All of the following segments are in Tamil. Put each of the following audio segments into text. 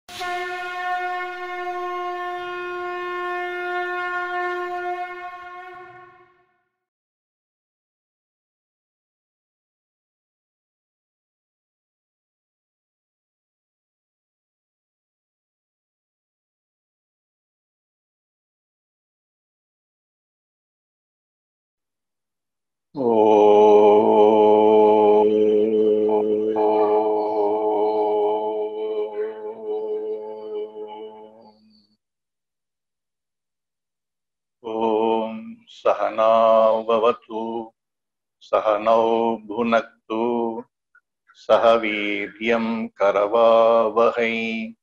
ॐ सहनाववतु सहनौ भुनक्तु सह वीर्यं करवावहै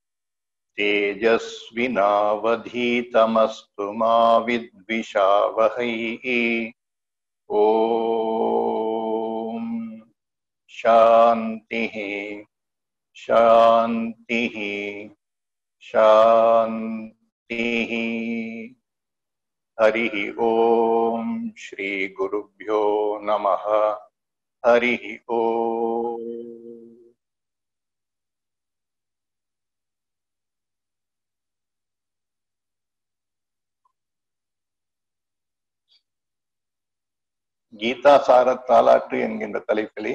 तेजस्विनावधीतमस्तु मा विद्विषावहै ॐ शान्तिः शान्तिः शान्तिः हरिः ॐ श्रीगुरुभ्यो नमः हरिः ॐ கீதா சார தாலாட்டு என்கின்ற தலைப்பிலே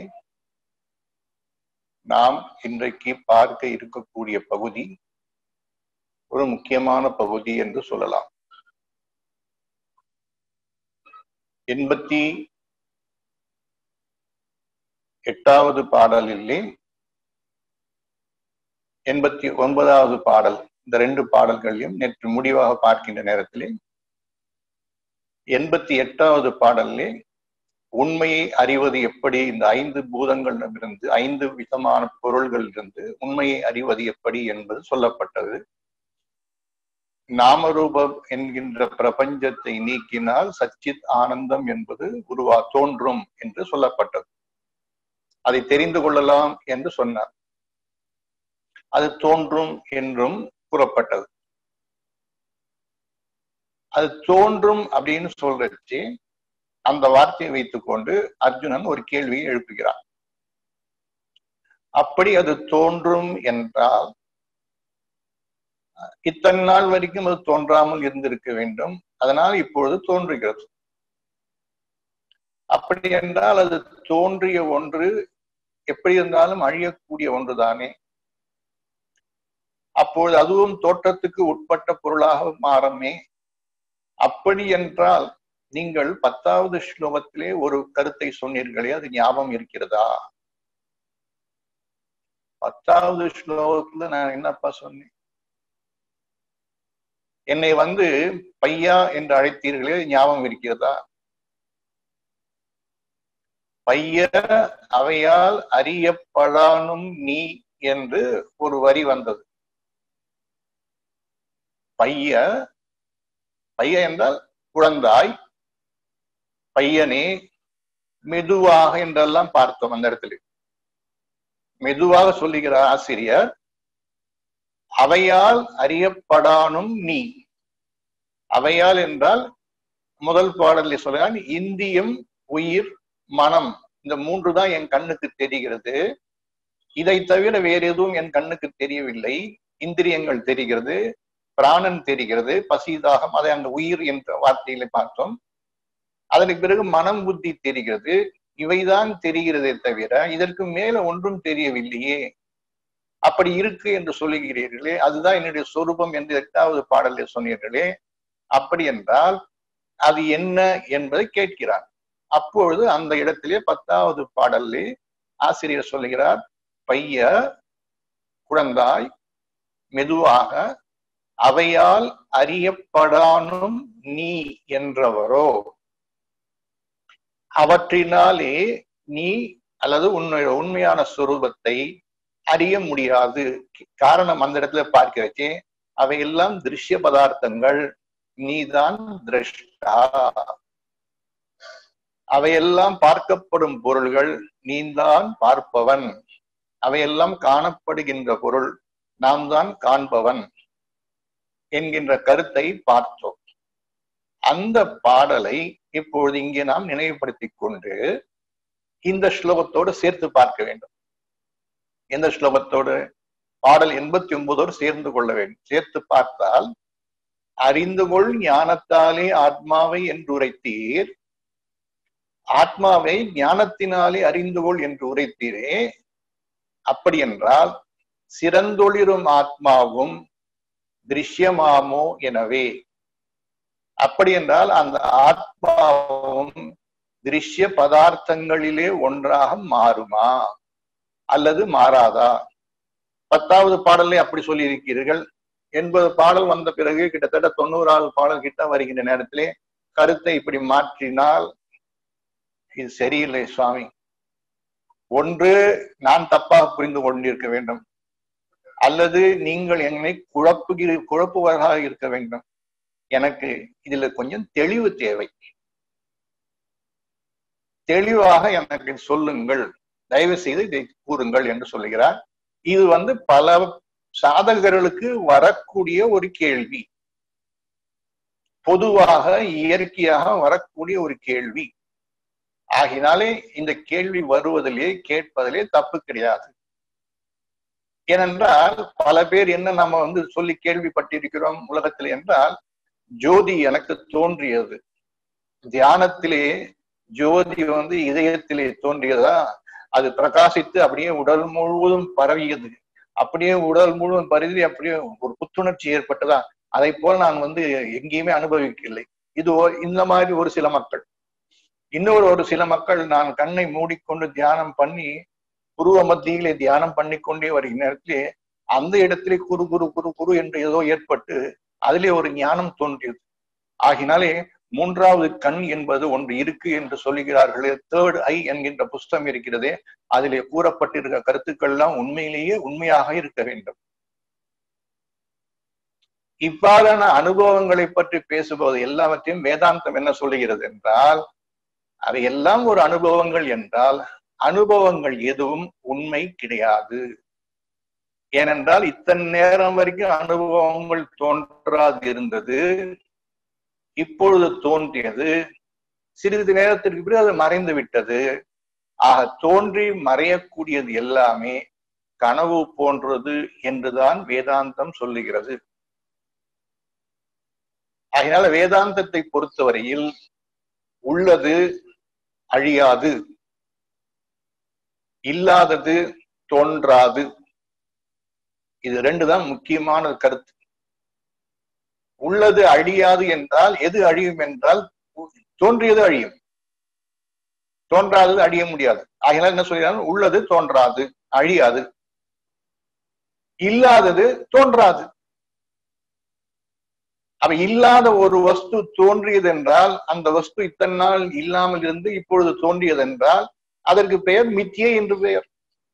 நாம் இன்றைக்கு பார்க்க இருக்கக்கூடிய பகுதி ஒரு முக்கியமான பகுதி என்று சொல்லலாம் எண்பத்தி எட்டாவது பாடலிலே எண்பத்தி ஒன்பதாவது பாடல் இந்த ரெண்டு பாடல்களையும் நேற்று முடிவாக பார்க்கின்ற நேரத்திலே எண்பத்தி எட்டாவது பாடலிலே உண்மையை அறிவது எப்படி இந்த ஐந்து பூதங்களிடமிருந்து ஐந்து விதமான பொருள்களிலிருந்து உண்மையை அறிவது எப்படி என்பது சொல்லப்பட்டது நாமரூபம் என்கின்ற பிரபஞ்சத்தை நீக்கினால் சச்சித் ஆனந்தம் என்பது உருவா தோன்றும் என்று சொல்லப்பட்டது அதை தெரிந்து கொள்ளலாம் என்று சொன்னார் அது தோன்றும் என்றும் கூறப்பட்டது அது தோன்றும் அப்படின்னு சொல்றச்சு அந்த வார்த்தையை வைத்துக்கொண்டு அர்ஜுனன் ஒரு கேள்வியை எழுப்புகிறான் அப்படி அது தோன்றும் என்றால் இத்தனை நாள் வரைக்கும் அது தோன்றாமல் இருந்திருக்க வேண்டும் அதனால் இப்பொழுது தோன்றுகிறது அப்படி என்றால் அது தோன்றிய ஒன்று எப்படி இருந்தாலும் அழியக்கூடிய ஒன்றுதானே அப்பொழுது அதுவும் தோற்றத்துக்கு உட்பட்ட பொருளாக மாறுமே அப்படி என்றால் நீங்கள் பத்தாவது ஸ்லோகத்திலே ஒரு கருத்தை சொன்னீர்களே அது ஞாபகம் இருக்கிறதா பத்தாவது ஸ்லோகத்துல நான் என்னப்பா சொன்னேன் என்னை வந்து பையா என்று அழைத்தீர்களே ஞாபகம் இருக்கிறதா பைய அவையால் அறியப்படானும் நீ என்று ஒரு வரி வந்தது பைய பைய என்றால் குழந்தாய் பையனே மெதுவாக என்றெல்லாம் பார்த்தோம் அந்த இடத்துல மெதுவாக சொல்லுகிற ஆசிரியர் அவையால் அறியப்படானும் நீ அவையால் என்றால் முதல் பாடலில் சொல்கிறான் இந்தியம் உயிர் மனம் இந்த மூன்று தான் என் கண்ணுக்கு தெரிகிறது இதை தவிர வேற எதுவும் என் கண்ணுக்கு தெரியவில்லை இந்திரியங்கள் தெரிகிறது பிராணன் தெரிகிறது பசிதாகம் அதை அந்த உயிர் என்ற வார்த்தையில பார்த்தோம் அதற்கு பிறகு மனம் புத்தி தெரிகிறது இவைதான் தெரிகிறதே தவிர இதற்கு மேல ஒன்றும் தெரியவில்லையே அப்படி இருக்கு என்று சொல்லுகிறீர்களே அதுதான் என்னுடைய சொரூபம் என்று எட்டாவது பாடலில் சொன்னீர்களே அப்படி என்றால் அது என்ன என்பதை கேட்கிறார் அப்பொழுது அந்த இடத்திலே பத்தாவது பாடலில் ஆசிரியர் சொல்லுகிறார் பைய குழந்தாய் மெதுவாக அவையால் அறியப்படானும் நீ என்றவரோ அவற்றினாலே நீ அல்லது உன்னுடைய உண்மையான சுரூபத்தை அறிய முடியாது காரணம் அந்த இடத்துல பார்க்கிறச்சே அவையெல்லாம் திருஷ்ய பதார்த்தங்கள் நீதான் திரஷ்டா அவையெல்லாம் பார்க்கப்படும் பொருள்கள் நீதான் பார்ப்பவன் அவையெல்லாம் காணப்படுகின்ற பொருள் நாம் தான் காண்பவன் என்கின்ற கருத்தை பார்த்தோம் அந்த பாடலை இப்பொழுது இங்கே நாம் நினைவுபடுத்திக் கொண்டு இந்த ஸ்லோகத்தோடு சேர்த்து பார்க்க வேண்டும் எந்த ஸ்லோகத்தோடு பாடல் எண்பத்தி ஒன்பதோடு சேர்ந்து கொள்ள வேண்டும் சேர்த்து பார்த்தால் அறிந்து கொள் ஞானத்தாலே ஆத்மாவை என்று உரைத்தீர் ஆத்மாவை ஞானத்தினாலே அறிந்து கொள் என்று உரைத்தீரே அப்படி என்றால் சிறந்தொளிரும் ஆத்மாவும் திருஷ்யமாமோ எனவே அப்படி என்றால் அந்த ஆத்மாவும் திருஷ்ய பதார்த்தங்களிலே ஒன்றாக மாறுமா அல்லது மாறாதா பத்தாவது பாடலை அப்படி சொல்லி இருக்கிறீர்கள் எண்பது பாடல் வந்த பிறகு கிட்டத்தட்ட தொண்ணூறாவது பாடல் கிட்ட வருகின்ற நேரத்திலே கருத்தை இப்படி மாற்றினால் இது சரியில்லை சுவாமி ஒன்று நான் தப்பாக புரிந்து கொண்டிருக்க வேண்டும் அல்லது நீங்கள் என்னை குழப்புகிற குழப்புவராக இருக்க வேண்டும் எனக்கு இதுல கொஞ்சம் தெளிவு தேவை தெளிவாக எனக்கு சொல்லுங்கள் தயவு செய்து இதை கூறுங்கள் என்று சொல்லுகிறார் இது வந்து பல சாதகர்களுக்கு வரக்கூடிய ஒரு கேள்வி பொதுவாக இயற்கையாக வரக்கூடிய ஒரு கேள்வி ஆகினாலே இந்த கேள்வி வருவதிலே கேட்பதிலே தப்பு கிடையாது ஏனென்றால் பல பேர் என்ன நம்ம வந்து சொல்லி கேள்விப்பட்டிருக்கிறோம் உலகத்தில் என்றால் ஜோதி எனக்கு தோன்றியது தியானத்திலே ஜோதி வந்து இதயத்திலே தோன்றியதா அது பிரகாசித்து அப்படியே உடல் முழுவதும் பரவியது அப்படியே உடல் முழுவதும் பரவி அப்படியே ஒரு புத்துணர்ச்சி ஏற்பட்டதா அதை போல் நான் வந்து எங்கேயுமே அனுபவிக்கவில்லை இது இந்த மாதிரி ஒரு சில மக்கள் இன்னொரு ஒரு சில மக்கள் நான் கண்ணை மூடிக்கொண்டு தியானம் பண்ணி புருவ மத்தியிலே தியானம் பண்ணி கொண்டே வருகிற நேரத்திலே அந்த இடத்திலே குரு குரு குரு குரு என்று ஏதோ ஏற்பட்டு அதிலே ஒரு ஞானம் தோன்றியது ஆகினாலே மூன்றாவது கண் என்பது ஒன்று இருக்கு என்று சொல்லுகிறார்களே தேர்ட் ஐ என்கின்ற புஸ்தகம் இருக்கிறதே அதிலே கூறப்பட்டிருக்க கருத்துக்கள் எல்லாம் உண்மையிலேயே உண்மையாக இருக்க வேண்டும் இவ்வாறான அனுபவங்களை பற்றி பேசும்போது எல்லாவற்றையும் வேதாந்தம் என்ன சொல்லுகிறது என்றால் அவை எல்லாம் ஒரு அனுபவங்கள் என்றால் அனுபவங்கள் எதுவும் உண்மை கிடையாது ஏனென்றால் இத்தனை நேரம் வரைக்கும் அனுபவங்கள் தோன்றாது இருந்தது இப்பொழுது தோன்றியது சிறிது நேரத்திற்கு பிறகு அது மறைந்து விட்டது ஆக தோன்றி மறையக்கூடியது எல்லாமே கனவு போன்றது என்றுதான் வேதாந்தம் சொல்லுகிறது அதனால வேதாந்தத்தை பொறுத்தவரையில் உள்ளது அழியாது இல்லாதது தோன்றாது இது ரெண்டு தான் முக்கியமான கருத்து உள்ளது அழியாது என்றால் எது அழியும் என்றால் தோன்றியது அழியும் தோன்றாதது அழிய முடியாது ஆகினால் என்ன சொல்கிறாங்க உள்ளது தோன்றாது அழியாது இல்லாதது தோன்றாது அவ இல்லாத ஒரு வஸ்து தோன்றியது என்றால் அந்த வஸ்து இத்தனை நாள் இல்லாமல் இருந்து இப்பொழுது தோன்றியது என்றால் அதற்கு பெயர் மித்தியை என்று பெயர்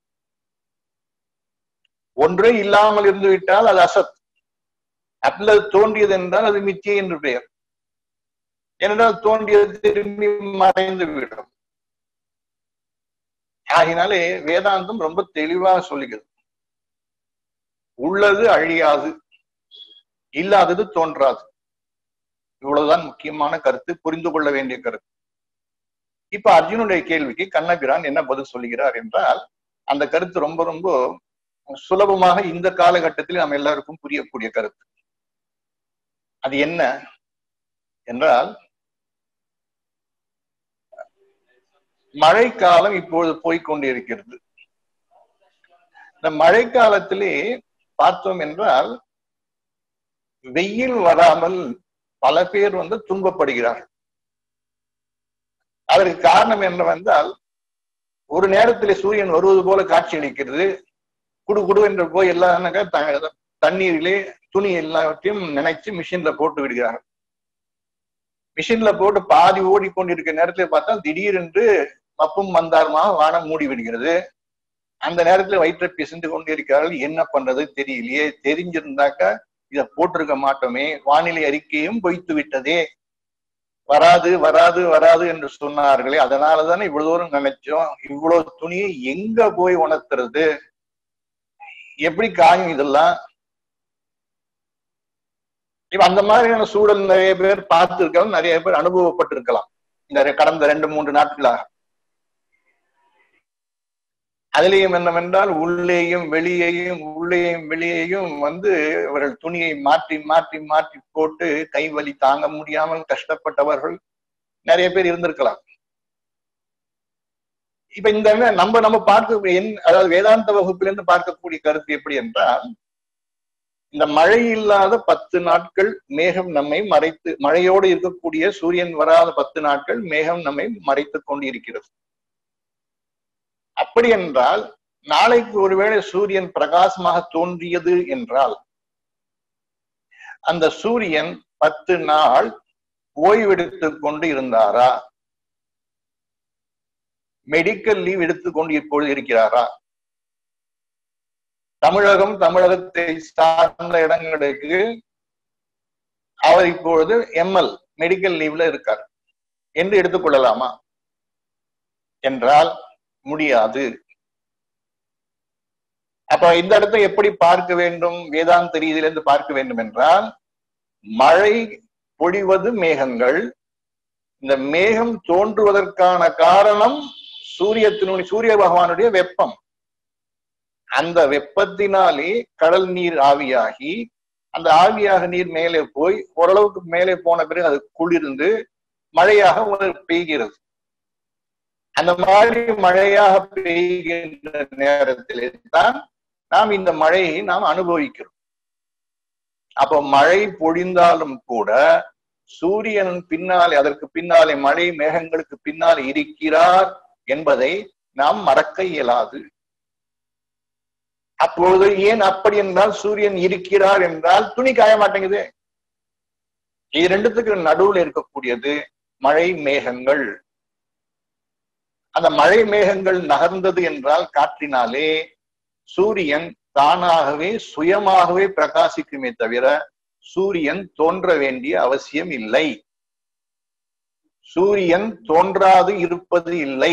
ஒன்றே இல்லாமல் இருந்து விட்டால் அது அசத் அல்லது தோன்றியது என்றால் அது மித்தியை என்று பெயர் ஏனென்றால் தோன்றியது திரும்பி மறைந்து விடும் ஆகினாலே வேதாந்தம் ரொம்ப தெளிவாக சொல்லுகிறது உள்ளது அழியாது இல்லாதது தோன்றாது இவ்வளவுதான் முக்கியமான கருத்து புரிந்து கொள்ள வேண்டிய கருத்து இப்ப அர்ஜுனுடைய கேள்விக்கு கண்ணபிரான் என்ன பதில் சொல்லுகிறார் என்றால் அந்த கருத்து ரொம்ப ரொம்ப சுலபமாக இந்த காலகட்டத்தில் நம்ம எல்லாருக்கும் புரியக்கூடிய கருத்து அது என்ன என்றால் மழைக்காலம் இப்பொழுது போய்கொண்டிருக்கிறது இந்த மழைக்காலத்திலே பார்த்தோம் என்றால் வெயில் வராமல் பல பேர் வந்து துன்பப்படுகிறார்கள் அதற்கு காரணம் என்னவென்றால் ஒரு நேரத்திலே சூரியன் வருவது போல காட்சி அளிக்கிறது குடு குடு என்று போய் எல்லாம் தண்ணீரிலே துணி எல்லாவற்றையும் நினைச்சு மிஷின்ல போட்டு விடுகிறார்கள் மிஷின்ல போட்டு பாதி ஓடிக்கொண்டிருக்கிற நேரத்தில் பார்த்தா திடீரென்று மப்பும் மந்தாரமாக வானம் மூடி விடுகிறது அந்த நேரத்துல வயிற்றை பிசைந்து கொண்டு இருக்கிறார்கள் என்ன பண்றது தெரியலையே தெரிஞ்சிருந்தாக்கா இத போட்டிருக்க மாட்டோமே வானிலை அறிக்கையும் பொய்த்து விட்டதே வராது வராது வராது என்று சொன்னார்களே அதனால தானே இவ்வளவு தூரம் நினைச்சோம் இவ்வளவு துணியை எங்க போய் உணர்த்துறது எப்படி காயும் இதெல்லாம் இப்ப அந்த மாதிரியான சூழல் நிறைய பேர் பார்த்திருக்கலாம் நிறைய பேர் அனுபவப்பட்டிருக்கலாம் இந்த கடந்த ரெண்டு மூன்று நாட்களாக அதிலேயும் என்னவென்றால் உள்ளேயும் வெளியேயும் உள்ளேயும் வெளியேயும் வந்து இவர்கள் துணியை மாற்றி மாற்றி மாற்றி போட்டு கை வலி தாங்க முடியாமல் கஷ்டப்பட்டவர்கள் நிறைய பேர் இருந்திருக்கலாம் இப்ப இந்த நம்ம நம்ம பார்க்க என் அதாவது வேதாந்த வகுப்பிலிருந்து பார்க்கக்கூடிய கருத்து எப்படி என்றால் இந்த மழை இல்லாத பத்து நாட்கள் மேகம் நம்மை மறைத்து மழையோடு இருக்கக்கூடிய சூரியன் வராத பத்து நாட்கள் மேகம் நம்மை மறைத்து கொண்டு இருக்கிறது அப்படி என்றால் நாளைக்கு ஒருவேளை சூரியன் பிரகாசமாக தோன்றியது என்றால் அந்த சூரியன் பத்து நாள் ஓய்வெடுத்துக் கொண்டு இருந்தாரா மெடிக்கல் லீவ் எடுத்துக்கொண்டு இப்பொழுது இருக்கிறாரா தமிழகம் தமிழகத்தை சார்ந்த இடங்களுக்கு அவர் இப்பொழுது எம்எல் மெடிக்கல் லீவ்ல இருக்கார் என்று எடுத்துக்கொள்ளலாமா என்றால் முடியாது அப்ப இந்த இடத்தை எப்படி பார்க்க வேண்டும் வேதாந்த ரீதியிலிருந்து பார்க்க வேண்டும் என்றால் மழை பொழிவது மேகங்கள் இந்த மேகம் தோன்றுவதற்கான காரணம் சூரியத்தினுடைய சூரிய பகவானுடைய வெப்பம் அந்த வெப்பத்தினாலே கடல் நீர் ஆவியாகி அந்த ஆவியாக நீர் மேலே போய் ஓரளவுக்கு மேலே போன பிறகு அது குளிர்ந்து மழையாக பெய்கிறது அந்த மாதிரி மழையாக பெய்கின்ற நேரத்திலே தான் நாம் இந்த மழையை நாம் அனுபவிக்கிறோம் அப்போ மழை பொழிந்தாலும் கூட சூரியன் பின்னாலே அதற்கு பின்னாலே மழை மேகங்களுக்கு பின்னால் இருக்கிறார் என்பதை நாம் மறக்க இயலாது அப்பொழுது ஏன் அப்படி என்றால் சூரியன் இருக்கிறார் என்றால் துணி காய மாட்டேங்குது இது ரெண்டுத்துக்கு நடுவில் இருக்கக்கூடியது மழை மேகங்கள் அந்த மழை மேகங்கள் நகர்ந்தது என்றால் காற்றினாலே சூரியன் தானாகவே சுயமாகவே பிரகாசிக்குமே தவிர சூரியன் தோன்ற வேண்டிய அவசியம் இல்லை சூரியன் தோன்றாது இருப்பது இல்லை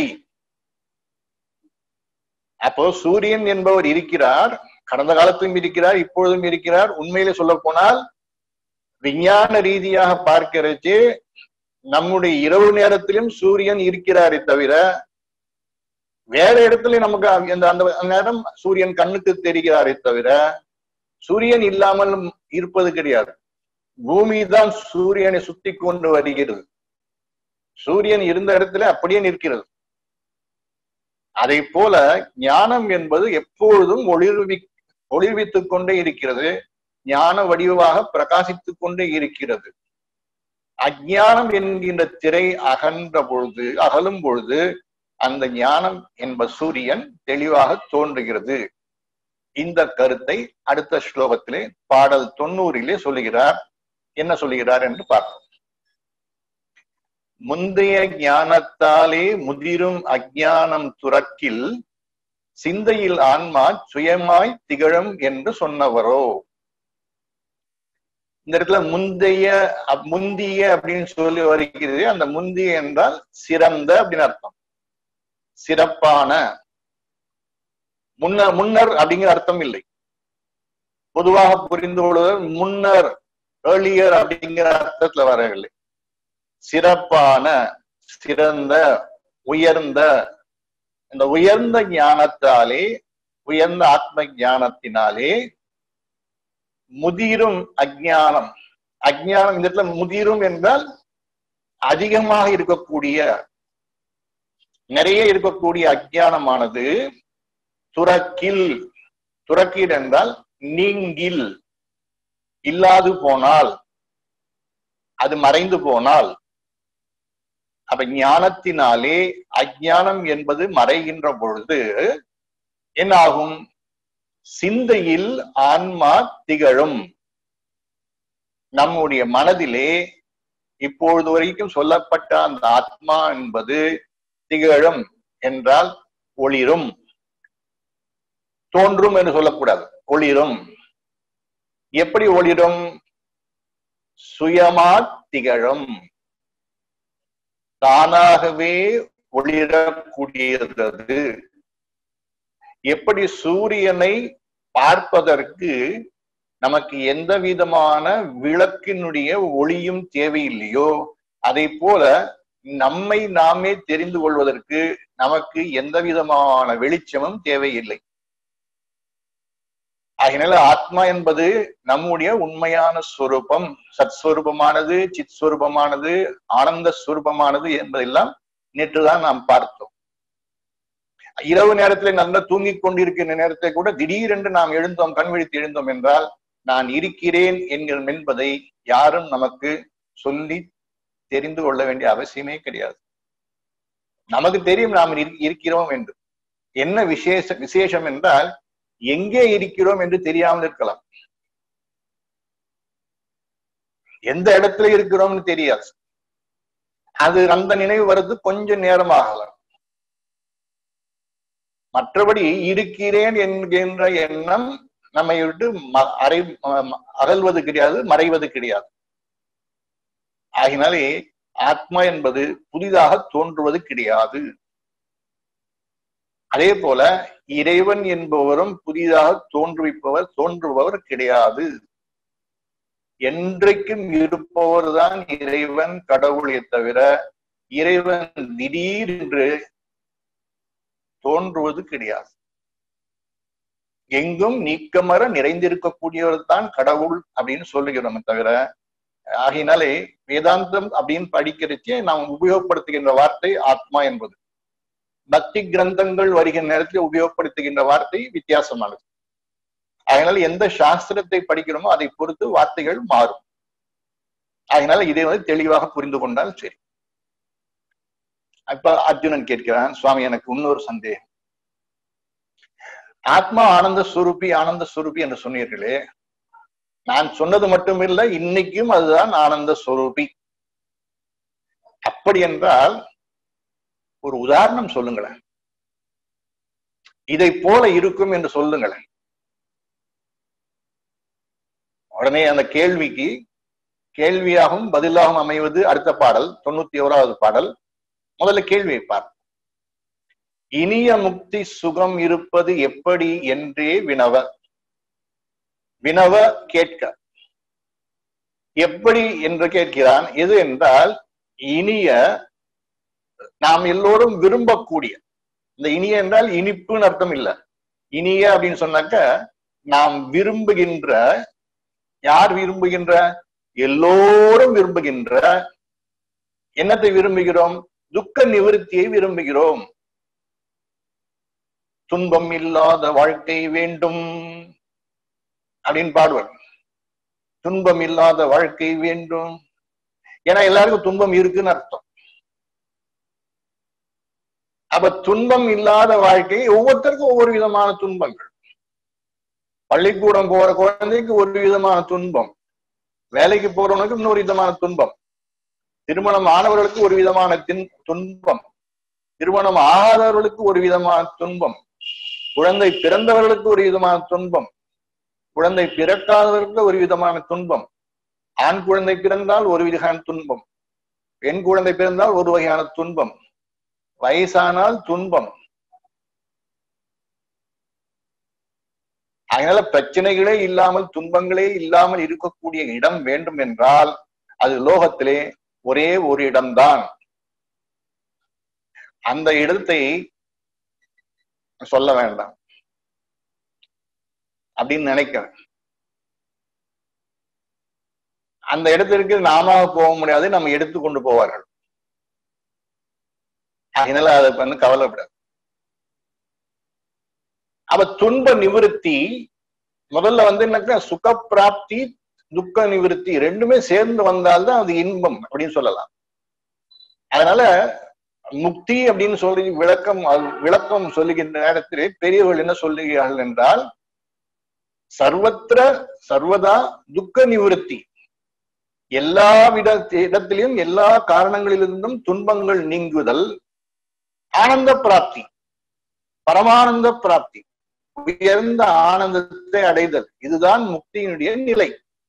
அப்போ சூரியன் என்பவர் இருக்கிறார் கடந்த காலத்திலும் இருக்கிறார் இப்பொழுதும் இருக்கிறார் உண்மையிலே சொல்ல போனால் விஞ்ஞான ரீதியாக பார்க்கிறச்சு நம்முடைய இரவு நேரத்திலும் சூரியன் இருக்கிறாரே தவிர வேற இடத்துல நமக்கு அந்த அந்த நேரம் சூரியன் கண்ணுக்கு தெரிகிறாரே தவிர சூரியன் இல்லாமல் இருப்பது கிடையாது பூமி தான் சூரியனை சுத்தி கொண்டு வருகிறது சூரியன் இருந்த இடத்துல அப்படியே நிற்கிறது அதை போல ஞானம் என்பது எப்பொழுதும் ஒளிர்வி ஒளிர்வித்துக் கொண்டே இருக்கிறது ஞான வடிவாக பிரகாசித்துக் கொண்டே இருக்கிறது அஜானம் என்கின்ற திரை அகன்ற பொழுது அகலும் பொழுது அந்த ஞானம் என்ப சூரியன் தெளிவாக தோன்றுகிறது இந்த கருத்தை அடுத்த ஸ்லோகத்திலே பாடல் தொண்ணூறிலே சொல்லுகிறார் என்ன சொல்லுகிறார் என்று பார்ப்போம் முந்தைய ஞானத்தாலே முதிரும் அஜானம் துறக்கில் சிந்தையில் ஆன்மா சுயமாய் திகழும் என்று சொன்னவரோ இந்த இடத்துல முந்தைய முந்திய அப்படின்னு சொல்லி வருகிறது அந்த முந்திய என்றால் சிறந்த அப்படின்னு அர்த்தம் சிறப்பான முன்னர் முன்னர் அப்படிங்கிற அர்த்தம் இல்லை பொதுவாக புரிந்து கொள்வது முன்னர் ஏர்லியர் அப்படிங்கிற அர்த்தத்துல வரவில்லை சிறப்பான சிறந்த உயர்ந்த இந்த உயர்ந்த ஞானத்தாலே உயர்ந்த ஆத்ம ஞானத்தினாலே முதிரும் அஜானம் அஜானம் இந்த இடத்துல முதிரும் என்றால் அதிகமாக இருக்கக்கூடிய நிறைய இருக்கக்கூடிய அஜானமானது துறக்கில் துறக்கீடு என்றால் நீங்கில் இல்லாது போனால் அது மறைந்து போனால் அப்ப ஞானத்தினாலே அஜானம் என்பது மறைகின்ற பொழுது என்ன ஆகும் சிந்தையில் ஆன்மா திகழும் நம்முடைய மனதிலே இப்பொழுது வரைக்கும் சொல்லப்பட்ட அந்த ஆத்மா என்பது திகழும் என்றால் ஒளிரும் தோன்றும் என்று சொல்லக்கூடாது ஒளிரும் எப்படி ஒளிரும் சுயமா திகழும் தானாகவே ஒளிரக்கூடியது எப்படி சூரியனை பார்ப்பதற்கு நமக்கு எந்த விதமான விளக்கினுடைய ஒளியும் தேவையில்லையோ அதை போல நம்மை நாமே தெரிந்து கொள்வதற்கு நமக்கு எந்த விதமான வெளிச்சமும் தேவையில்லை அதனால ஆத்மா என்பது நம்முடைய உண்மையான ஸ்வரூபம் சத் ஸ்வரூபமானது சித் ஸ்வரூபமானது ஆனந்த ஸ்வரூபமானது என்பதெல்லாம் நேற்றுதான் நாம் பார்த்தோம் இரவு நேரத்துல நல்லா தூங்கிக் கொண்டிருக்கின்ற நேரத்தை கூட திடீரென்று நாம் எழுந்தோம் கண் விழித்து எழுந்தோம் என்றால் நான் இருக்கிறேன் என்கிற என்பதை யாரும் நமக்கு சொல்லி தெரிந்து கொள்ள வேண்டிய அவசியமே கிடையாது நமக்கு தெரியும் நாம் இருக்கிறோம் என்று என்ன விசேஷ விசேஷம் என்றால் எங்கே இருக்கிறோம் என்று தெரியாமல் இருக்கலாம் எந்த இடத்துல இருக்கிறோம்னு தெரியாது அது அந்த நினைவு வர்றது கொஞ்சம் நேரம் ஆகலாம் மற்றபடி இருக்கிறேன் என்கின்ற எண்ணம் நம்மை விட்டு அறை அகல்வது கிடையாது மறைவது கிடையாது ஆகினாலே ஆத்மா என்பது புதிதாக தோன்றுவது கிடையாது அதே போல இறைவன் என்பவரும் புதிதாக தோன்றுவிப்பவர் தோன்றுபவர் கிடையாது என்றைக்கும் இருப்பவர் தான் இறைவன் கடவுளை தவிர இறைவன் திடீரென்று தோன்றுவது கிடையாது எங்கும் நீக்கமர நிறைந்திருக்கக்கூடியவர் தான் கடவுள் அப்படின்னு சொல்லுகிறோம் தவிர ஆகினாலே வேதாந்தம் அப்படின்னு படிக்கிறச்சே நாம் உபயோகப்படுத்துகின்ற வார்த்தை ஆத்மா என்பது பக்தி கிரந்தங்கள் வருகின்ற நேரத்தில் உபயோகப்படுத்துகின்ற வார்த்தை வித்தியாசமானது அதனால எந்த சாஸ்திரத்தை படிக்கிறோமோ அதை பொறுத்து வார்த்தைகள் மாறும் அதனால இதை வந்து தெளிவாக புரிந்து கொண்டால் சரி இப்ப அர்ஜுனன் கேட்கிறான் சுவாமி எனக்கு இன்னொரு சந்தேகம் ஆத்மா ஆனந்த சுரூபி ஆனந்த சுரூபி என்று சொன்னீர்களே நான் சொன்னது மட்டுமில்ல இன்னைக்கும் அதுதான் ஆனந்த சுரூபி அப்படி என்றால் ஒரு உதாரணம் சொல்லுங்களேன் இதை போல இருக்கும் என்று சொல்லுங்களேன் உடனே அந்த கேள்விக்கு கேள்வியாகவும் பதிலாகவும் அமைவது அடுத்த பாடல் தொண்ணூத்தி ஓராவது பாடல் முதல்ல கேள்வியை பார் இனிய முக்தி சுகம் இருப்பது எப்படி என்றே வினவ வினவ கேட்க எப்படி என்று கேட்கிறான் எது என்றால் இனிய நாம் எல்லோரும் விரும்பக்கூடிய இந்த இனிய என்றால் இனிப்புன்னு அர்த்தம் இல்ல இனிய அப்படின்னு சொன்னாக்க நாம் விரும்புகின்ற யார் விரும்புகின்ற எல்லோரும் விரும்புகின்ற என்னத்தை விரும்புகிறோம் துக்க நிவர்த்தியை விரும்புகிறோம் துன்பம் இல்லாத வாழ்க்கை வேண்டும் அப்படின்னு பாடுவார் துன்பம் இல்லாத வாழ்க்கை வேண்டும் ஏன்னா எல்லாருக்கும் துன்பம் இருக்குன்னு அர்த்தம் அப்ப துன்பம் இல்லாத வாழ்க்கை ஒவ்வொருத்தருக்கும் ஒவ்வொரு விதமான துன்பங்கள் பள்ளிக்கூடம் போற குழந்தைக்கு ஒரு விதமான துன்பம் வேலைக்கு போறவனுக்கு இன்னொரு விதமான துன்பம் திருமணம் ஆனவர்களுக்கு ஒரு விதமான துன்பம் திருமணம் ஆகாதவர்களுக்கு ஒரு விதமான துன்பம் குழந்தை பிறந்தவர்களுக்கு ஒரு விதமான துன்பம் குழந்தை பிறக்காதவர்களுக்கு ஒரு விதமான துன்பம் ஆண் குழந்தை பிறந்தால் ஒரு வகையான துன்பம் பெண் குழந்தை பிறந்தால் ஒரு வகையான துன்பம் வயசானால் துன்பம் அதனால பிரச்சனைகளே இல்லாமல் துன்பங்களே இல்லாமல் இருக்கக்கூடிய இடம் வேண்டும் என்றால் அது லோகத்திலே ஒரே ஒரு இடம்தான் அந்த இடத்தை சொல்ல வேண்டாம் அப்படின்னு நினைக்கிறேன் அந்த இடத்திற்கு நாம போக முடியாது நம்ம எடுத்து கொண்டு போவார்கள் அதனால அதை வந்து கவலைப்படாது அப்ப துன்ப நிவிருத்தி முதல்ல வந்து என்னக்கா சுக பிராப்தி துக்க நிவிருத்தி ரெண்டுமே சேர்ந்து வந்தால்தான் அது இன்பம் அப்படின்னு சொல்லலாம் அதனால முக்தி அப்படின்னு சொல்லி விளக்கம் விளக்கம் சொல்லுகின்ற நேரத்திலே பெரியவர்கள் என்ன சொல்லுகிறார்கள் என்றால் சர்வத்திர சர்வதா துக்க நிவிருத்தி எல்லா விட இடத்திலும் எல்லா காரணங்களிலிருந்தும் துன்பங்கள் நீங்குதல் ஆனந்த பிராப்தி பரமானந்த பிராப்தி உயர்ந்த ஆனந்தத்தை அடைதல் இதுதான் முக்தியினுடைய நிலை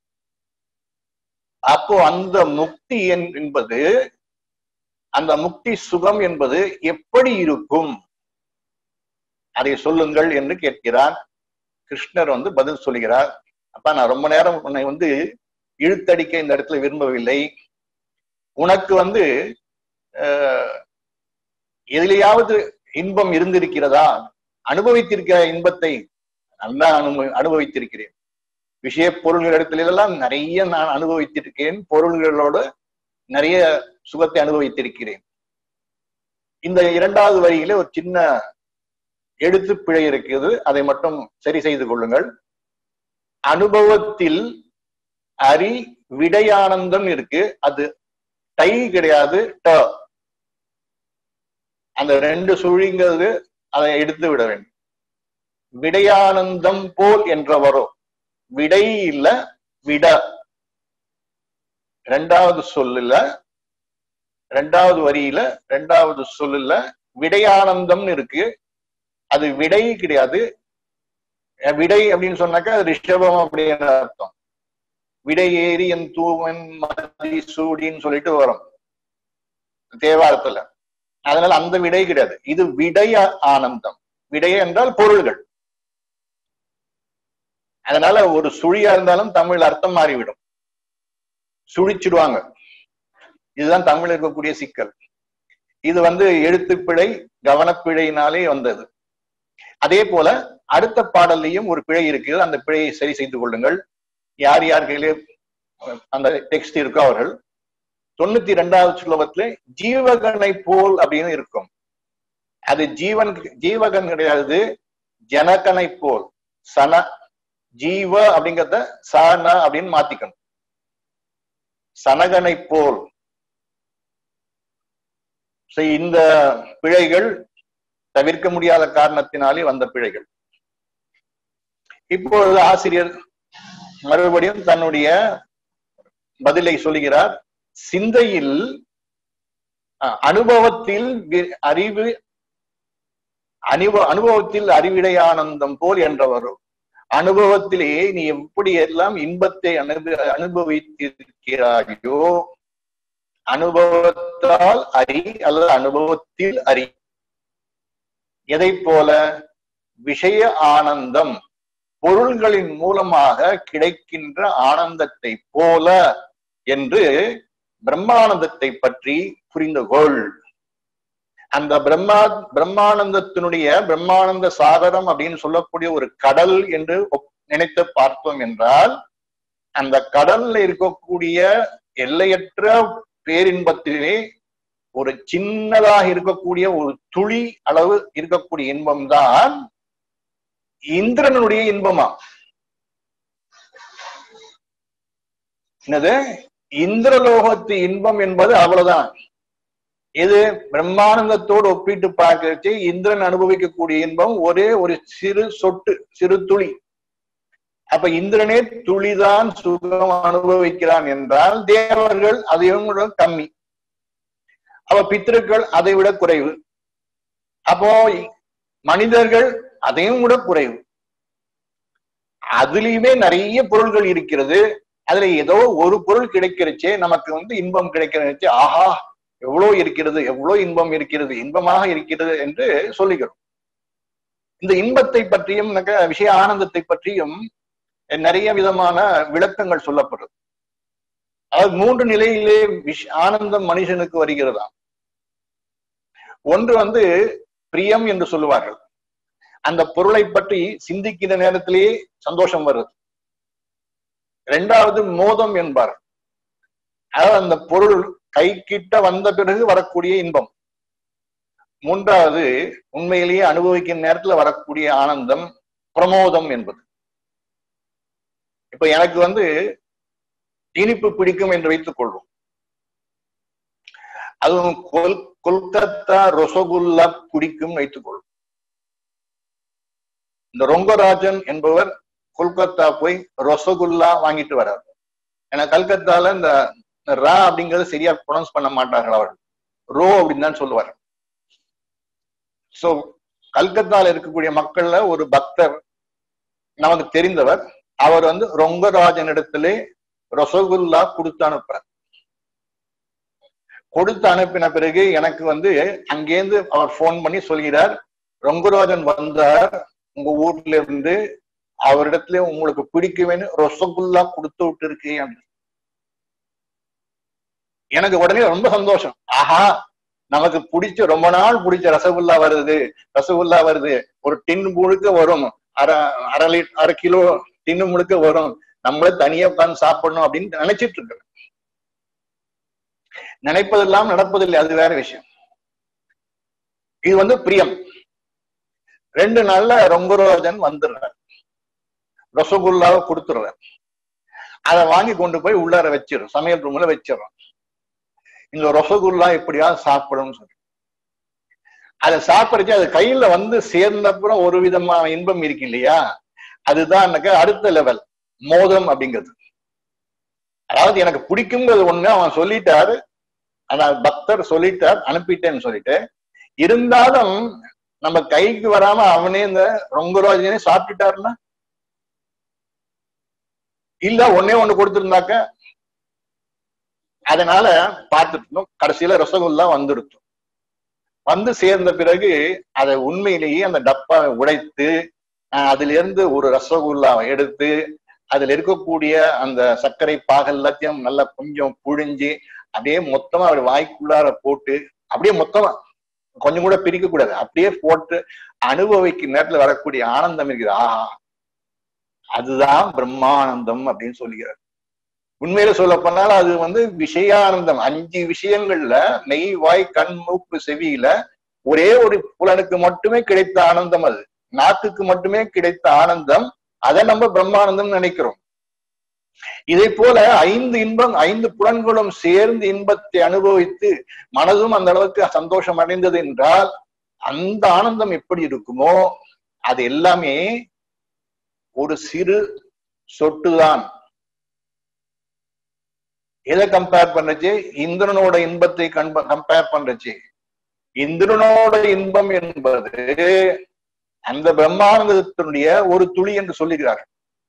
அப்போ அந்த முக்தி என்பது அந்த முக்தி சுகம் என்பது எப்படி இருக்கும் அதை சொல்லுங்கள் என்று கேட்கிறார் கிருஷ்ணர் வந்து பதில் சொல்லுகிறார் அப்பா நான் ரொம்ப நேரம் உன்னை வந்து இழுத்தடிக்க இந்த இடத்துல விரும்பவில்லை உனக்கு வந்து எதிலையாவது இன்பம் இருந்திருக்கிறதா அனுபவித்திருக்கிற இன்பத்தை நல்லா அனுபவி அனுபவித்திருக்கிறேன் விஷய பொருள்களிடத்திலெல்லாம் நிறைய நான் அனுபவித்திருக்கிறேன் பொருள்களோடு நிறைய சுகத்தை அனுபவித்திருக்கிறேன் இந்த இரண்டாவது வரியில ஒரு சின்ன எழுத்து பிழை இருக்குது அதை மட்டும் சரி செய்து கொள்ளுங்கள் அனுபவத்தில் அரி விடையானந்தம் இருக்கு அது டை கிடையாது ட அந்த ரெண்டு சுழிங்கிறது அதை எடுத்து விட வேண்டும் விடையானந்தம் போல் என்ற வரும் விடை இல்ல விட ரெண்டாவது சொல்லுல ரெண்டாவது வரியில ரெண்டாவது சொல்லுல விடையானந்தம்னு இருக்கு அது விடை கிடையாது விடை அப்படின்னு சொன்னாக்கா அது ரிஷபம் அப்படின்னு அர்த்தம் விடை ஏறி என் தூவன் மதி சூடின்னு சொல்லிட்டு வரும் தேவாரத்துல அதனால அந்த விடை கிடையாது இது விடை ஆனந்தம் விடை என்றால் பொருள்கள் அதனால ஒரு சுழியா இருந்தாலும் தமிழ் அர்த்தம் மாறிவிடும் சுழிச்சிடுவாங்க இதுதான் தமிழ் இருக்கக்கூடிய சிக்கல் இது வந்து எழுத்துப்பிழை கவனப்பிழையினாலே வந்தது அதே போல அடுத்த பாடல்லையும் ஒரு பிழை இருக்குது அந்த பிழையை சரி செய்து கொள்ளுங்கள் யார் யார் கையிலே அந்த டெக்ஸ்ட் இருக்கோ அவர்கள் தொண்ணூத்தி ரெண்டாவது ஸ்லோகத்துல ஜீவகனை போல் அப்படின்னு இருக்கும் அது ஜீவன் ஜீவகன் கிடையாது ஜனகனை போல் சன ஜீவ அப்படிங்கிறத சன அப்படின்னு மாத்திக்கணும் சனகனை போல் இந்த பிழைகள் தவிர்க்க முடியாத காரணத்தினாலே வந்த பிழைகள் இப்பொழுது ஆசிரியர் மறுபடியும் தன்னுடைய பதிலை சொல்லுகிறார் சிந்தையில் அனுபவத்தில் அறிவு அனுபவ அனுபவத்தில் அறிவிடையானந்தம் போல் என்ற வரும் அனுபவத்திலே நீ எப்படி எல்லாம் இன்பத்தை அனுப அனுபவித்திருக்கிறாயோ அனுபவத்தால் அறி அல்லது அனுபவத்தில் அறி எதை போல விஷய ஆனந்தம் பொருள்களின் மூலமாக கிடைக்கின்ற ஆனந்தத்தை போல என்று பிரம்மானந்தத்தை பற்றி புரிந்து கொள் அந்த பிரம்மா பிரம்மானந்தத்தினுடைய பிரம்மானந்த சாகரம் அப்படின்னு சொல்லக்கூடிய ஒரு கடல் என்று நினைத்து பார்த்தோம் என்றால் அந்த கடல்ல இருக்கக்கூடிய எல்லையற்ற பேரின்பத்திலே ஒரு சின்னதாக இருக்கக்கூடிய ஒரு துளி அளவு இருக்கக்கூடிய இன்பம் தான் இந்திரனுடைய இன்பமா என்னது இந்திரலோகத்து இன்பம் என்பது அவ்வளவுதான் இது பிரம்மானந்தத்தோடு ஒப்பிட்டு பார்க்கறச்சு இந்திரன் அனுபவிக்கக்கூடிய இன்பம் ஒரே ஒரு சிறு சொட்டு சிறு துளி அப்ப இந்திரனே துளிதான் சுகம் அனுபவிக்கிறான் என்றால் தேவர்கள் அதையும் விட கம்மி அப்ப பித்திருக்கள் அதை விட குறைவு அப்போ மனிதர்கள் அதையும் விட குறைவு அதுலயுமே நிறைய பொருள்கள் இருக்கிறது அதுல ஏதோ ஒரு பொருள் கிடைக்கிறச்சே நமக்கு வந்து இன்பம் கிடைக்கிறச்சு ஆஹா எவ்வளவு இருக்கிறது எவ்வளவு இன்பம் இருக்கிறது இன்பமாக இருக்கிறது என்று சொல்லுகிறோம் இந்த இன்பத்தை பற்றியும் விஷய ஆனந்தத்தை பற்றியும் நிறைய விதமான விளக்கங்கள் சொல்லப்படுது அதாவது மூன்று நிலையிலே விஷ் ஆனந்தம் மனுஷனுக்கு வருகிறதா ஒன்று வந்து பிரியம் என்று சொல்லுவார்கள் அந்த பொருளை பற்றி சிந்திக்கிற நேரத்திலேயே சந்தோஷம் வருது இரண்டாவது மோதம் என்பார் அதாவது அந்த பொருள் கை கிட்ட வந்த பிறகு வரக்கூடிய இன்பம் மூன்றாவது உண்மையிலேயே அனுபவிக்கும் நேரத்துல வரக்கூடிய ஆனந்தம் பிரமோதம் என்பது இப்ப எனக்கு வந்து இனிப்பு பிடிக்கும் என்று வைத்துக் கொள்வோம் அதுவும் கொல் கொல்கத்தா ரொசகுல்லா பிடிக்கும் வைத்துக் கொள்வோம் இந்த ரொங்கராஜன் என்பவர் கொல்கத்தா போய் ரொசகுல்லா வாங்கிட்டு வர்றார் ஏன்னா கல்கத்தால இந்த ரா அப்படிங்கறது சரியா ப்ரொனவுன்ஸ் பண்ண மாட்டார்கள் அவர்கள் ரோ அப்படின்னு தான் சொல்லுவார் சோ கல்கத்தால இருக்கக்கூடிய மக்கள்ல ஒரு பக்தர் நமக்கு தெரிந்தவர் அவர் வந்து ரொங்கராஜன் இடத்திலே ரசகுல்லா கொடுத்து அனுப்புறார் கொடுத்து அனுப்பின பிறகு எனக்கு வந்து அங்கேருந்து அவர் போன் பண்ணி சொல்கிறார் ரொங்கராஜன் வந்தார் உங்க ஊர்ல இருந்து அவரிடத்துல உங்களுக்கு பிடிக்குமேனு ரசகுல்லா கொடுத்து விட்டு இருக்கேன் எனக்கு உடனே ரொம்ப சந்தோஷம் ஆஹா நமக்கு பிடிச்ச ரொம்ப நாள் பிடிச்ச ரசகுல்லா வருது ரசகுல்லா வருது ஒரு டின் முழுக்க வரும் அரை அரை லிட் அரை கிலோ டின்னு முழுக்க வரும் நம்மளே தனியா உட்கார்ந்து சாப்பிடணும் அப்படின்னு நினைச்சிட்டு இருக்கு நினைப்பதெல்லாம் நடப்பதில்லை அது வேற விஷயம் இது வந்து பிரியம் ரெண்டு நாள்ல ரொங்கரோஜன் வந்துடுறார் ரசகுல்லாவை கொடுத்துடுறார் அதை வாங்கி கொண்டு போய் உள்ளார வச்சிடும் சமையல் ரூம்ல வச்சிடறோம் இந்த ரசகுல்லா எப்படியாவது சாப்பிடணும்னு சொல்லி அதை சாப்பிடுச்சு அது கையில வந்து சேர்ந்தப்புறம் ஒரு விதமான இன்பம் இருக்கு இல்லையா அதுதான் எனக்கு அடுத்த லெவல் மோதம் அப்படிங்கிறது அதாவது எனக்கு பிடிக்குங்கிறது ஒண்ணு அவன் சொல்லிட்டாரு ஆனா பக்தர் சொல்லிட்டார் அனுப்பிட்டேன்னு சொல்லிட்டு இருந்தாலும் நம்ம கைக்கு வராம அவனே இந்த ரொம்ப ரோஜனே சாப்பிட்டுட்டாருன்னா இல்ல ஒன்னே ஒண்ணு கொடுத்திருந்தாக்க அதனால பார்த்துட்டு இருந்தோம் கடைசியில ரசகுல்லா வந்துடுத்தோம் வந்து சேர்ந்த பிறகு அதை உண்மையிலேயே அந்த டப்பாவை உடைத்து அதுல இருந்து ஒரு ரசகுல்லாவை எடுத்து அதுல இருக்கக்கூடிய அந்த சர்க்கரை பாக எல்லாத்தையும் நல்லா கொஞ்சம் புழிஞ்சு அப்படியே மொத்தமா அவர் வாய்க்குள்ளார போட்டு அப்படியே மொத்தமா கொஞ்சம் கூட பிரிக்க கூடாது அப்படியே போட்டு அனுபவிக்கும் நேரத்துல வரக்கூடிய ஆனந்தம் இருக்குது ஆஹா அதுதான் பிரம்மானந்தம் அப்படின்னு சொல்லுகிறார் உண்மையில சொல்ல போனால் அது வந்து விஷயானந்தம் அஞ்சு விஷயங்கள்ல நெய் வாய் கண் மூக்கு செவியில ஒரே ஒரு புலனுக்கு மட்டுமே கிடைத்த ஆனந்தம் அது நாக்குக்கு மட்டுமே கிடைத்த ஆனந்தம் அதை நம்ம பிரம்மானந்தம் நினைக்கிறோம் இதை போல ஐந்து இன்பம் ஐந்து புலன்களும் சேர்ந்து இன்பத்தை அனுபவித்து மனதும் அந்த அளவுக்கு சந்தோஷம் அடைந்தது என்றால் அந்த ஆனந்தம் எப்படி இருக்குமோ அது எல்லாமே ஒரு சிறு சொட்டுதான் எதை கம்பேர் பண்ணுச்சு இந்திரனோட இன்பத்தை கம்பேர் பண்றச்சு இந்திரனோட இன்பம் என்பது அந்த பிரம்மானந்தத்தினுடைய ஒரு துளி என்று சொல்லுகிறார்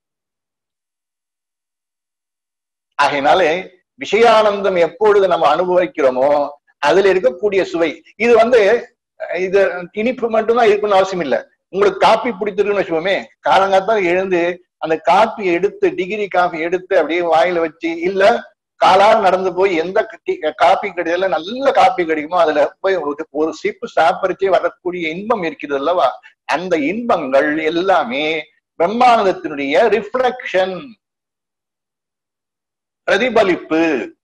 ஆகையினாலே விஷயானந்தம் எப்பொழுது நம்ம அனுபவிக்கிறோமோ அதுல இருக்கக்கூடிய சுவை இது வந்து இது இனிப்பு மட்டும்தான் இருக்குன்னு அவசியம் இல்லை உங்களுக்கு காப்பி பிடிச்சிருக்குன்னு வச்சுக்கோமே காலங்காத்தான் எழுந்து அந்த காப்பி எடுத்து டிகிரி காஃபி எடுத்து அப்படியே வாயில வச்சு இல்ல காலால் நடந்து போய் எந்த காப்பி கிடையல நல்ல காப்பி கிடைக்குமோ அதுல போய் ஒரு சிப்பு சாப்பிடுச்சே வரக்கூடிய இன்பம் இருக்கிறது அல்லவா அந்த இன்பங்கள் எல்லாமே பிரம்மானந்தத்தினுடைய ரிஃப்ளக்ஷன் பிரதிபலிப்பு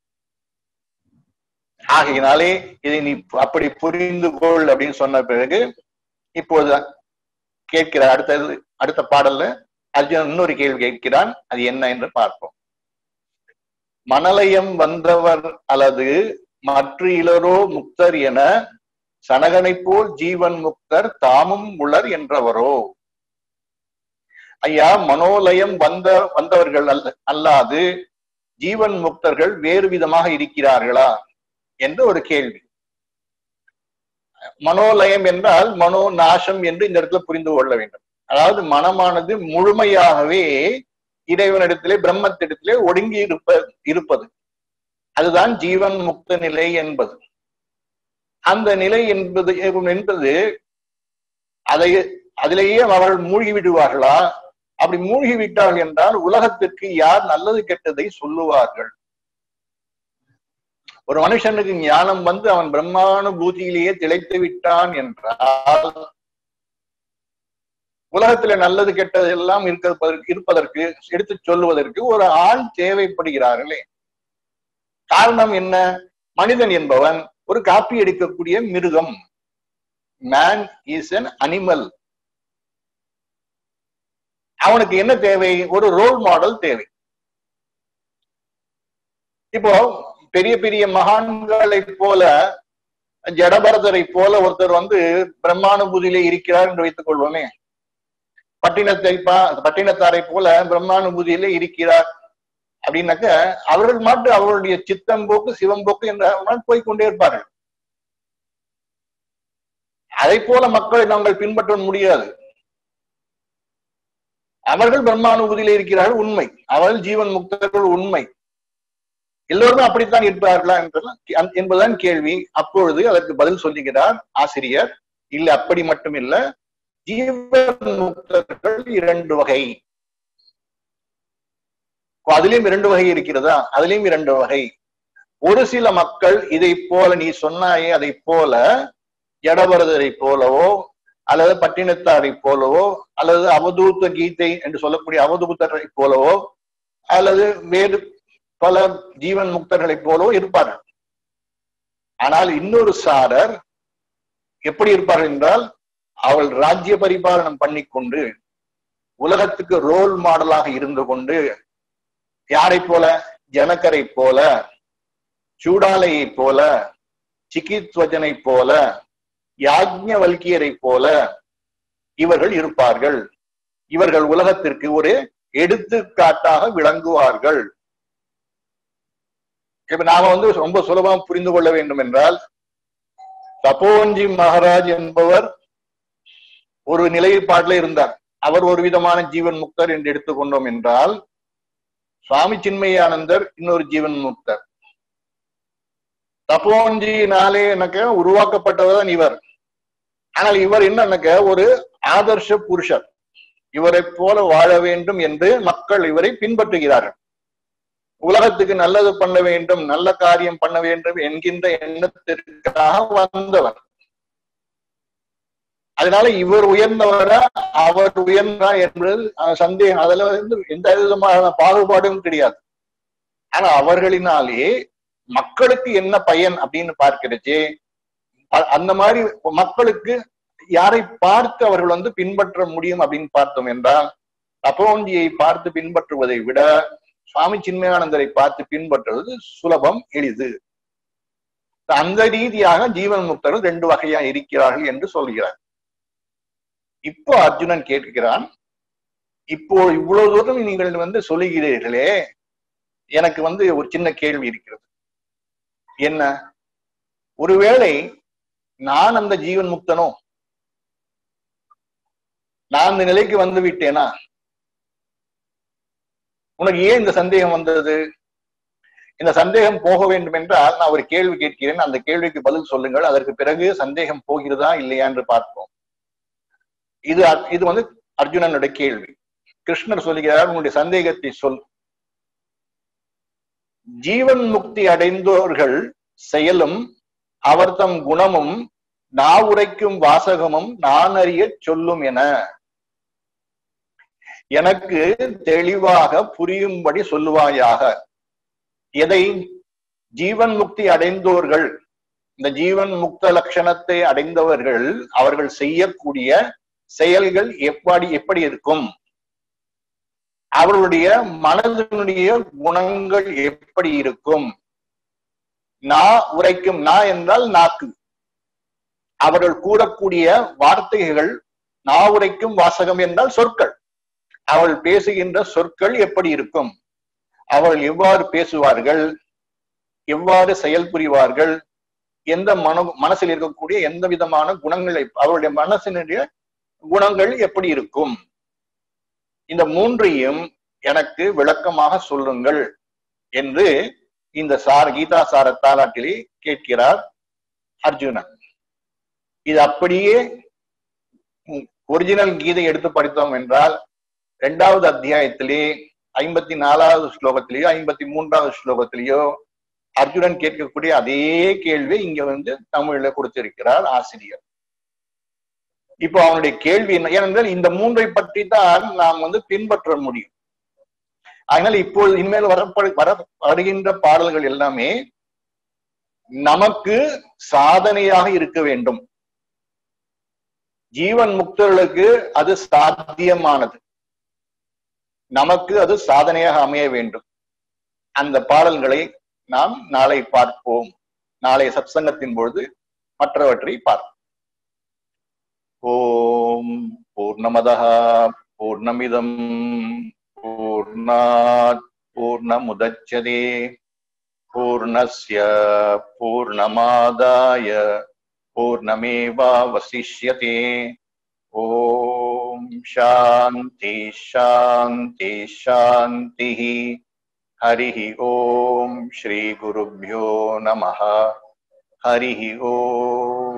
ஆகையினாலே இதை நீ அப்படி புரிந்து கொள் அப்படின்னு சொன்ன பிறகு இப்போது கேட்கிற அடுத்த அடுத்த பாடல்ல அர்ஜுனன் இன்னொரு கேள்வி கேட்கிறான் அது என்ன என்று பார்ப்போம் மணலயம் வந்தவர் அல்லது மற்ற இளரோ முக்தர் என சனகனைப் போல் ஜீவன் முக்தர் தாமும் உளர் என்றவரோ ஐயா மனோலயம் வந்த வந்தவர்கள் அல்ல அல்லாது ஜீவன் முக்தர்கள் வேறு விதமாக இருக்கிறார்களா என்று ஒரு கேள்வி மனோலயம் என்றால் மனோ நாசம் என்று இந்த இடத்துல புரிந்து கொள்ள வேண்டும் அதாவது மனமானது முழுமையாகவே இறைவனிடத்திலே பிரம்மத்திடத்திலே ஒடுங்கி இருப்ப இருப்பது அதுதான் ஜீவன் முக்த நிலை என்பது அந்த நிலை என்பது என்பது அதை அதிலேயே அவர்கள் மூழ்கி விடுவார்களா அப்படி மூழ்கி விட்டார்கள் என்றால் உலகத்திற்கு யார் நல்லது கெட்டதை சொல்லுவார்கள் ஒரு மனுஷனுக்கு ஞானம் வந்து அவன் பிரம்மானுபூதியிலேயே திளைத்து விட்டான் என்றால் உலகத்துல நல்லது கெட்டது எல்லாம் இருப்பதற்கு இருப்பதற்கு எடுத்து சொல்லுவதற்கு ஒரு ஆள் தேவைப்படுகிறார்களே காரணம் என்ன மனிதன் என்பவன் ஒரு காப்பி எடுக்கக்கூடிய மிருகம் மேன் இஸ் அன் அனிமல் அவனுக்கு என்ன தேவை ஒரு ரோல் மாடல் தேவை இப்போ பெரிய பெரிய மகான்களை போல ஜடபரதரை போல ஒருத்தர் வந்து பிரம்மானுபூதியிலே இருக்கிறார் என்று வைத்துக் கொள்வோமே பட்டினத்தை பா பட்டினத்தாரை போல பிரம்மானுபூதியிலே இருக்கிறார் அப்படின்னாக்க அவர்கள் மாட்டு அவர்களுடைய சித்தம் போக்கு சிவம் போக்கு என்ற போய்கொண்டே இருப்பார்கள் அதை போல மக்களை நாங்கள் பின்பற்ற முடியாது அவர்கள் பிரம்மானுபூதியில இருக்கிறார்கள் உண்மை அவர்கள் ஜீவன் முக்தர்கள் உண்மை எல்லோருமே அப்படித்தான் இருப்பார்களா என்பதுதான் என்பதுதான் கேள்வி அப்பொழுது அதற்கு பதில் சொல்லுகிறார் ஆசிரியர் இல்ல அப்படி மட்டும் இல்ல ஜீவன் முக்தர்கள் இரண்டு வகை அதுலயும் இரண்டு வகை இருக்கிறதா அதுலயும் இரண்டு வகை ஒரு சில மக்கள் இதை போல நீ சொன்னாயே அதை போல ஜடபரதரை போலவோ அல்லது பட்டினத்தாரை போலவோ அல்லது அவதூத்த கீதை என்று சொல்லக்கூடிய அவதூத்தரை போலவோ அல்லது வேறு பல ஜீவன் முக்தர்களைப் போலவோ இருப்பார்கள் ஆனால் இன்னொரு சாரர் எப்படி இருப்பார்கள் என்றால் அவள் ராஜ்ய பரிபாலனம் பண்ணிக்கொண்டு உலகத்துக்கு ரோல் மாடலாக இருந்து கொண்டு யாரை போல ஜனகரை போல சூடாலையை போல சிகித்வஜனை போல யாஜ்ஞவல்கியரை போல இவர்கள் இருப்பார்கள் இவர்கள் உலகத்திற்கு ஒரு எடுத்துக்காட்டாக விளங்குவார்கள் இப்ப நாம வந்து ரொம்ப சுலபம் புரிந்து கொள்ள வேண்டும் என்றால் தபோவஞ்சி மகாராஜ் என்பவர் ஒரு நிலைப்பாட்டில் இருந்தார் அவர் ஒரு விதமான ஜீவன் முக்தர் என்று எடுத்துக்கொண்டோம் என்றால் சுவாமி சின்மயானந்தர் இன்னொரு ஜீவன் முக்தர் தப்போஞ்சினாலே எனக்கு உருவாக்கப்பட்டவர் தான் இவர் ஆனால் இவர் என்னன்னாக்க ஒரு ஆதர்ஷ புருஷர் இவரை போல வாழ வேண்டும் என்று மக்கள் இவரை பின்பற்றுகிறார்கள் உலகத்துக்கு நல்லது பண்ண வேண்டும் நல்ல காரியம் பண்ண வேண்டும் என்கின்ற எண்ணத்திற்காக வந்தவர் அதனால இவர் உயர்ந்தவரா அவர் உயர்ந்தா என்பது சந்தேகம் அதுல வந்து எந்த விதமான பாகுபாடும் கிடையாது ஆனா அவர்களினாலே மக்களுக்கு என்ன பயன் அப்படின்னு பார்க்கிறச்சே அந்த மாதிரி மக்களுக்கு யாரை பார்த்து அவர்கள் வந்து பின்பற்ற முடியும் அப்படின்னு பார்த்தோம் என்றால் தப்போஞ்சியை பார்த்து பின்பற்றுவதை விட சுவாமி சின்மயானந்தரை பார்த்து பின்பற்றுவது சுலபம் எளிது அந்த ரீதியாக ஜீவன் முக்தர்கள் ரெண்டு வகையா இருக்கிறார்கள் என்று சொல்கிறார் இப்போ அர்ஜுனன் கேட்கிறான் இப்போ இவ்வளவு தூரம் நீங்கள் வந்து சொல்லுகிறீர்களே எனக்கு வந்து ஒரு சின்ன கேள்வி இருக்கிறது என்ன ஒருவேளை நான் அந்த ஜீவன் முக்தனோ நான் அந்த நிலைக்கு வந்து விட்டேனா உனக்கு ஏன் இந்த சந்தேகம் வந்தது இந்த சந்தேகம் போக வேண்டும் என்றால் நான் ஒரு கேள்வி கேட்கிறேன் அந்த கேள்விக்கு பதில் சொல்லுங்கள் அதற்கு பிறகு சந்தேகம் போகிறதா இல்லையா என்று பார்ப்போம் இது இது வந்து அர்ஜுனனுடைய கேள்வி கிருஷ்ணர் சொல்லுகிறார் உங்களுடைய சந்தேகத்தை சொல் ஜீவன் முக்தி அடைந்தோர்கள் செயலும் அவர் தம் குணமும் நாவுரைக்கும் வாசகமும் நான் அறிய சொல்லும் என எனக்கு தெளிவாக புரியும்படி சொல்லுவாயாக எதை ஜீவன் முக்தி அடைந்தோர்கள் இந்த ஜீவன் முக்த லட்சணத்தை அடைந்தவர்கள் அவர்கள் செய்யக்கூடிய செயல்கள் எப்படி எப்படி இருக்கும் அவர்களுடைய மனதினுடைய குணங்கள் எப்படி இருக்கும் நா உரைக்கும் நா என்றால் நாக்கு அவர்கள் கூறக்கூடிய வார்த்தைகள் நா உரைக்கும் வாசகம் என்றால் சொற்கள் அவள் பேசுகின்ற சொற்கள் எப்படி இருக்கும் அவள் எவ்வாறு பேசுவார்கள் எவ்வாறு செயல் புரிவார்கள் எந்த மன மனசில் இருக்கக்கூடிய எந்த விதமான குணங்களை அவருடைய மனசினுடைய குணங்கள் எப்படி இருக்கும் இந்த மூன்றையும் எனக்கு விளக்கமாக சொல்லுங்கள் என்று இந்த சார் கீதா சார தாலாட்டிலே கேட்கிறார் அர்ஜுனன் இது அப்படியே ஒரிஜினல் கீதை எடுத்து படித்தோம் என்றால் இரண்டாவது அத்தியாயத்திலே ஐம்பத்தி நாலாவது ஸ்லோகத்திலேயோ ஐம்பத்தி மூன்றாவது ஸ்லோகத்திலேயோ அர்ஜுனன் கேட்கக்கூடிய அதே கேள்வி இங்க வந்து தமிழ்ல கொடுத்திருக்கிறார் ஆசிரியர் இப்போ அவனுடைய கேள்வி என்ன ஏனென்றால் இந்த மூன்றை பற்றி தான் நாம் வந்து பின்பற்ற முடியும் அதனால இப்போது இனிமேல் வரப்படு வர வருகின்ற பாடல்கள் எல்லாமே நமக்கு சாதனையாக இருக்க வேண்டும் ஜீவன் முக்தர்களுக்கு அது சாத்தியமானது நமக்கு அது சாதனையாக அமைய வேண்டும் அந்த பாடல்களை நாம் நாளை பார்ப்போம் நாளை சத்சங்கத்தின் பொழுது மற்றவற்றை பார்ப்போம் ஓம் பூர்ணமதா பூர்ணமிதம் பூர்ணாத் பூர்ணமுதச்சதே பூர்ணஸ்ய பூர்ணமாதாய பூர்ணமேவாவசிஷ்யதே ஓம் சாந்தி சாந்தி சாந்தி हरिः ॐ श्रीगुरुभ्यो नमः हरिः ॐ